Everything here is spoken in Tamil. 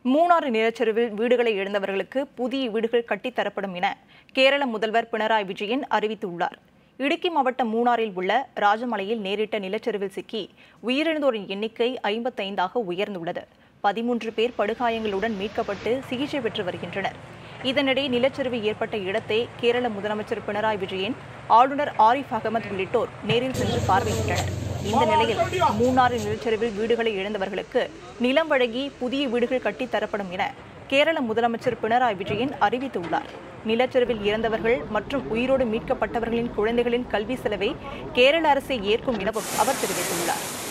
மூணாறு நிலச்சரிவில் வீடுகளை இழந்தவர்களுக்கு புதிய வீடுகள் கட்டித்தரப்படும் என கேரள முதல்வர் பினராயி விஜயன் அறிவித்துள்ளார் இடுக்கி மாவட்டம் மூணாறில் உள்ள ராஜமலையில் நேரிட்ட நிலச்சரிவில் சிக்கி உயிரிழந்தோரின் எண்ணிக்கை ஐம்பத்தைந்தாக உயர்ந்துள்ளது பதிமூன்று பேர் படுகாயங்களுடன் மீட்கப்பட்டு சிகிச்சை பெற்று வருகின்றனர் இதனிடையே நிலச்சரிவு ஏற்பட்ட இடத்தை கேரள முதலமைச்சர் பினராயி விஜயன் ஆளுநர் ஆரிஃப் அகமது உள்ளிட்டோர் நேரில் சென்று பார்வையிட்டனர் இந்த நிலையில் மூணாறு நிலச்சரிவில் வீடுகளை இழந்தவர்களுக்கு நிலம் வழங்கி புதிய வீடுகள் கட்டித் தரப்படும் என கேரள முதலமைச்சர் பினராயி விஜயன் அறிவித்துள்ளார் நிலச்சரிவில் இறந்தவர்கள் மற்றும் உயிரோடு மீட்கப்பட்டவர்களின் குழந்தைகளின் கல்வி செலவை கேரள அரசே ஏற்கும் எனவும் அவர் தெரிவித்துள்ளார்